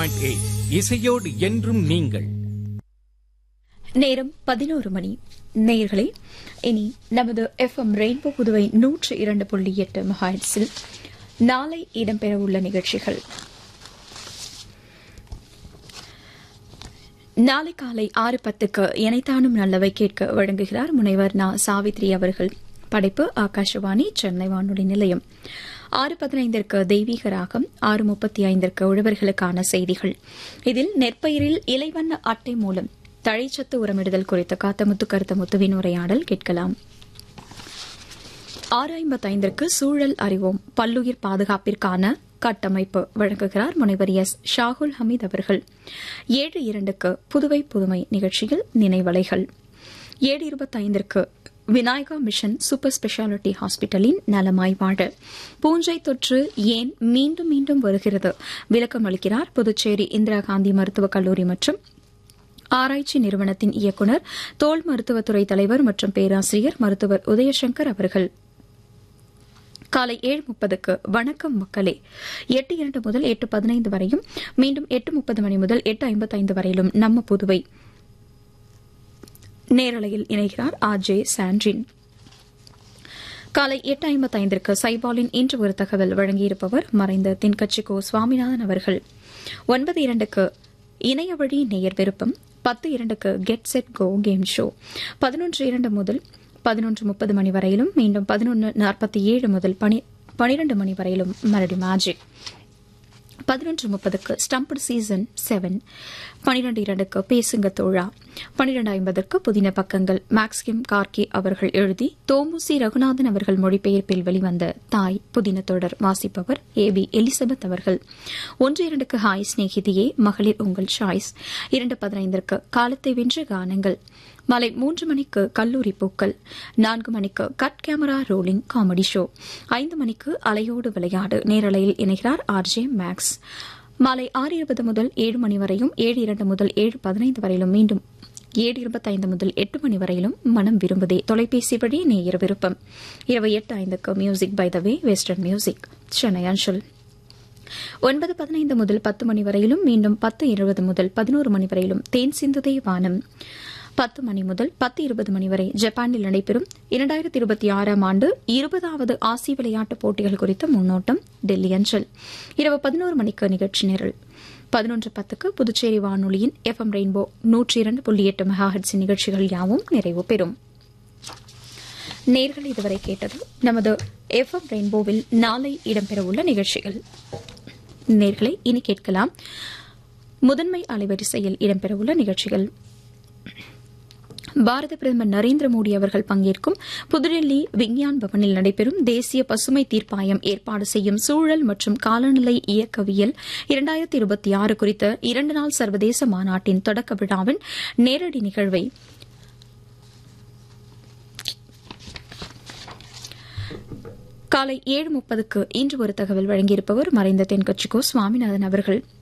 eight இசையோடு என்றும் நீங்கள் நேரம் பதினோரு மணி நேயர்களே இனி நமது எஃப்எம் ரெயின்போ புதுவை நூற்று இரண்டு புள்ளி எட்டு மெகாஹெட்ஸில் நாளை இடம்பெறவுள்ள நிகழ்ச்சிகள் நாளை காலை ஆறு பத்துக்கு இணைத்தானும் நல்லவை கேட்க வழங்குகிறார் முனைவர் நா சாவித்ரி அவர்கள் படைப்பு ஆகாஷவாணி சென்னை வானொலி நிலையம் ஆறு பதினைந்திற்கு தெய்வீக ராகம் ஆறு முப்பத்தி ஐந்திற்கு உழவர்களுக்கான செய்திகள் இதில் நெற்பயிரில் இலைவண்ண அட்டை மூலம் தழைச்சத்து உரமிடுதல் குறித்த காத்தமுத்து கருத்தமுத்துவின் உரையாடல் கேட்கலாம் ஆறு ஐம்பத்தைந்திற்கு சூழல் அறிவோம் பல்லுயிர் பாதுகாப்பிற்கான கட்டமைப்பு வழங்குகிறார் முனைவர் எஸ் ஷாகுல் ஹமீத் அவர்கள் ஏழு இரண்டுக்கு புதுவை புதுமை நிகழ்ச்சியில் நினைவலைகள் ஏழு இருபத்தைந்திற்கு விநாயகா மிஷன் சூப்பர் ஸ்பெஷாலிட்டி ஹாஸ்பிட்டலின் நலமாய் வாழ பூஞ்சை தொற்று ஏன் மீண்டும் மீண்டும் வருகிறது விளக்கம் அளிக்கிறார் புதுச்சேரி இந்திரா காந்தி மருத்துவக் கல்லூரி மற்றும் ஆராய்ச்சி நிறுவனத்தின் இயக்குநர் தோல் மருத்துவத்துறை தலைவர் மற்றும் பேராசிரியர் மருத்துவர் உதயசங்கர் அவர்கள் காலை ஏழு முப்பதுக்கு வணக்கம் மக்களே எட்டு இரண்டு முதல் எட்டு பதினைந்து வரையும் மீண்டும் எட்டு முப்பது மணி முதல் எட்டு ஐம்பத்தைந்து வரையிலும் நம்ம புதுவை நேரலையில் இணைகிறார் ஆர் ஜே சாண்ட்ரின் காலை எட்டு ஐம்பத்தைந்திற்கு சைபாலின் இன்று ஒரு தகவல் வழங்கியிருப்பவர் மறைந்த தென்கட்சிக்கோ சுவாமிநாதன் அவர்கள் ஒன்பது இரண்டுக்கு இணைய வழி நேயர் விருப்பம் பத்து இரண்டுக்கு get set go game show பதினொன்று இரண்டு முதல் பதினொன்று முப்பது மணி வரையிலும் மீண்டும் பதினொன்று நாற்பத்தி ஏழு முதல் பனிரண்டு மணி வரையிலும் மறுபடி மேஜிக் பதினொன்று முப்பதுக்கு ஸ்டம்பட் சீசன் செவன் பனிரெண்டு இரண்டுக்கு பேசுங்க தோழா பனிரெண்டு ஐம்பதற்கு புதின பக்கங்கள் மேக்ஸ்கிம் கார்கி அவர்கள் எழுதி தோமுசி ரகுநாதன் அவர்கள் மொழிபெயர்ப்பில் வெளிவந்த தாய் புதின தொடர் வாசிப்பவர் ஏ பி எலிசபெத் அவர்கள் ஒன்று இரண்டுக்கு ஹாய் ஸ்நேகிதியே மகளிர் உங்கள் சாய்ஸ் இரண்டு பதினைந்திற்கு காலத்தை வென்ற கானங்கள் மாலை மூன்று மணிக்கு கல்லூரி பூக்கள் நான்கு மணிக்கு cut camera rolling comedy show ஐந்து மணிக்கு அலையோடு விளையாடு நேரலையில் இணைகிறார் ஆர் ஜே மேக்ஸ் மாலை ஆறு இருபது முதல் ஏழு மணி வரையும் ஏழு இரண்டு முதல் ஏழு பதினைந்து வரையிலும் மீண்டும் ஏழு இருபத்தைந்து முதல் எட்டு மணி வரையிலும் மனம் விரும்புதே தொலைபேசி வழி நேயர் விருப்பம் இரவு எட்டு ஐந்துக்கு music by the way western music Chennai அஞ்சல் ஒன்பது பதினைந்து முதல் பத்து மணி வரையிலும் மீண்டும் பத்து இருபது முதல் பதினோரு மணி வரையிலும் தேன் சிந்துதே வானம் பத்து மணி முதல் பத்து இருபது மணி வரை ஜப்பானில் நடைபெறும் இரண்டாயிரத்தி இருபத்தி ஆறாம் ஆண்டு இருபதாவது ஆசிய விளையாட்டுப் போட்டிகள் குறித்த முன்னோட்டம் டெல்லி அஞ்சல் இரவு பதினோரு மணிக்கு நிகழ்ச்சி நிரல் பதினொன்று பத்துக்கு புதுச்சேரி வானொலியின் எஃப் எம் ரெயின்போ நூற்றி இரண்டு புள்ளி எட்டு மெகாஹெட்ஸ் நிகழ்ச்சிகள் யாவும் நிறைவு பெறும் நேர்கள் இதுவரை கேட்டது நமது எஃப் எம் ரெயின்போவில் நாளை இடம்பெறவுள்ள நிகழ்ச்சிகள் நேர்களை இனி கேட்கலாம் முதன்மை அலைவரிசையில் இடம்பெறவுள்ள நிகழ்ச்சிகள் பாரத பிரதமர் நரேந்திர மோடி அவர்கள் பங்கேற்கும் புதுடெல்லி விஞ்ஞான் பவனில் நடைபெறும் தேசிய பசுமை தீர்ப்பாயம் ஏற்பாடு செய்யும் சூழல் மற்றும் காலநிலை இயக்கவியல் இரண்டாயிரத்தி இருபத்தி ஆறு குறித்த இரண்டு நாள் சர்வதேச மாநாட்டின் தொடக்க விழாவின் நேரடி நிகழ்வை காலை ஏழு முப்பதுக்கு இன்று ஒரு தகவல் வழங்கியிருப்பவர் மறைந்த தென்கட்சிக்கோ சுவாமிநாதன் அவர்கள்